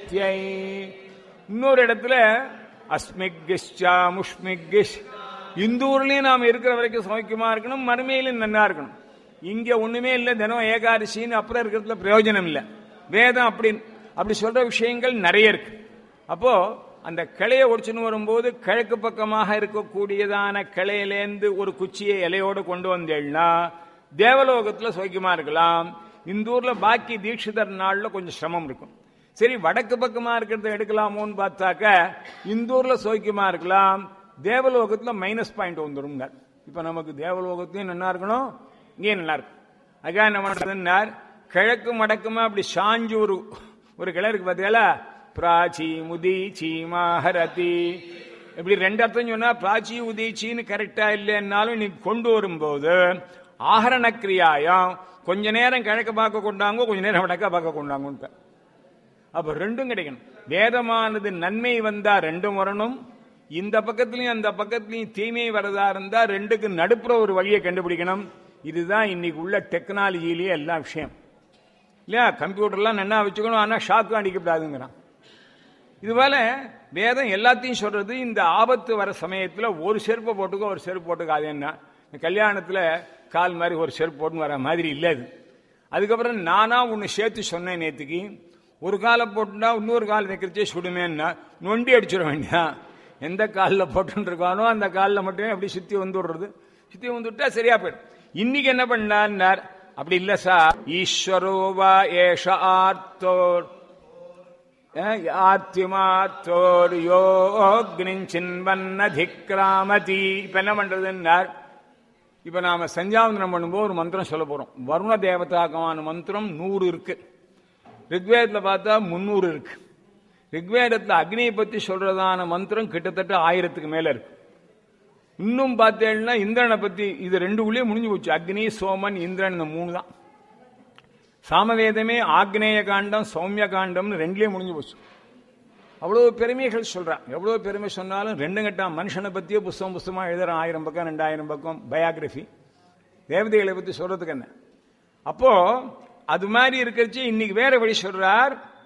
பிரேத்யை இன்னொரு இடத்துல அஸ்மிகிஷ்சா முஷ்மிகிஷ் இந்த ஊர்லயும் நாம் இருக்கிற வரைக்கும் சௌக்கியமா இருக்கணும் மறுமையிலும் நன்னா இருக்கணும் இங்க ஒண்ணுமே இல்லை தினம் ஏகாதசின்னு அப்புறம் இருக்கிறதுல பிரயோஜனம் இல்லை வேதம் அப்படி அப்படி சொல்ற விஷயங்கள் நிறைய இருக்கு அப்போ அந்த கிளையை ஒடிச்சுன்னு வரும்போது கிழக்கு பக்கமாக இருக்கக்கூடியதான கிளையிலேருந்து ஒரு குச்சியை இலையோடு கொண்டு வந்தேன்னா தேவலோகத்துல சௌக்கியமா இருக்கலாம் இந்த ஊர்ல பாக்கி தீட்சிதர் நாள்ல கொஞ்சம் சிரமம் இருக்கும் சரி வடக்கு பக்கமா இருக்கிறத எடுக்கலாமோன்னு பார்த்தாக்க இந்த ஊர்ல சௌக்கியமா இருக்கலாம் தேவலோகத்துல மைனஸ் பாயிண்ட் வந்துடும் இப்ப நமக்கு தேவலோகத்தையும் நல்லா இருக்கணும் இங்கேயும் நல்லா இருக்கும் அதுக்காக என்ன பண்றதுன்னார் கிழக்கு மடக்குமா அப்படி சாஞ்சு ஒரு ஒரு கிளை இருக்கு பார்த்தீங்களா பிராச்சி முதிச்சி மாஹரதி இப்படி ரெண்டு அர்த்தம் சொன்னா பிராச்சி உதீச்சின்னு கரெக்டா இல்லைன்னாலும் நீ கொண்டு வரும்போது ஆகரண கிரியாயம் கொஞ்ச நேரம் கிழக்க பார்க்க கொண்டாங்க கொஞ்ச நேரம் வடக்க பார்க்க கொண்டாங்க அப்ப ரெண்டும் கிடைக்கணும் வேதமானது நன்மை வந்தா ரெண்டும் வரணும் இந்த பக்கத்துலயும் அந்த பக்கத்துலயும் தீமை வரதா இருந்தா ரெண்டுக்கு நடுப்புற ஒரு வழியை கண்டுபிடிக்கணும் இதுதான் இன்னைக்கு உள்ள டெக்னாலஜிலேயே எல்லா விஷயம் இல்லையா கம்ப்யூட்டர்லாம் நல்லா வச்சுக்கணும் ஆனா ஷாக்கும் அடிக்கப்படாதுங்கிறான் இதுபோல வேதம் எல்லாத்தையும் சொல்றது இந்த ஆபத்து வர சமயத்துல ஒரு செருப்பை போட்டுக்கோ ஒரு செருப்பு போட்டுக்காது என்ன கல்யாணத்துல கால் மாதிரி ஒரு செருப்பு போட்டுன்னு வர மாதிரி இல்லை அது அதுக்கப்புறம் நானா ஒன்னு சேர்த்து சொன்னேன் நேத்துக்கு ஒரு காலை போட்டுனா இன்னொரு கால் வைக்கிறச்சே சுடுமேன்னா நொண்டி அடிச்சிட வேண்டியதான் எந்த காலில் போட்டுன்னு இருக்கானோ அந்த காலில் மட்டுமே அப்படி சுத்தி வந்து விடுறது சுத்தி வந்துட்டா சரியா போயிடும் இன்னைக்கு என்ன பண்ணார் அப்படி இல்ல சார் ஈஸ்வரோவா ஏஷ ஆர்த்தோர் ஆத்திமாத்தோர் யோக்னிச்சின்வன்னதிக்ராமதி இப்ப என்ன பண்றதுன்னார் இப்ப நாம சஞ்சாவந்தனம் பண்ணும்போது ஒரு மந்திரம் சொல்ல போறோம் வருண தேவதாகமான மந்திரம் நூறு இருக்கு ரிக்வேதத்துல பார்த்தா முன்னூறு இருக்கு ரிக்வேதத்துல அக்னியை பத்தி சொல்றதான மந்திரம் கிட்டத்தட்ட ஆயிரத்துக்கு மேல இருக்கு இன்னும் பார்த்தேன்னா இந்திரனை பத்தி இது ரெண்டு உள்ளே முடிஞ்சு போச்சு அக்னி சோமன் இந்திரன் இந்த மூணு தான் சாமவேதமே ஆக்னேய காண்டம் சௌமிய காண்டம்னு ரெண்டுலயே முடிஞ்சு போச்சு அவ்வளவு பெருமைகள் சொல்றான் எவ்வளவு பெருமை சொன்னாலும் ரெண்டு கட்டம் மனுஷனை பத்தியே புஸ்தகம் புஸ்தகமா எழுதுறான் ஆயிரம் பக்கம் ரெண்டாயிரம் பக்கம் பயோகிராஃபி தேவதைகளை பத்தி சொல்றதுக்கு என்ன அப்போ அது மாதிரி இருக்கிறச்சு இன்னைக்கு வேற வழி சொல்றார்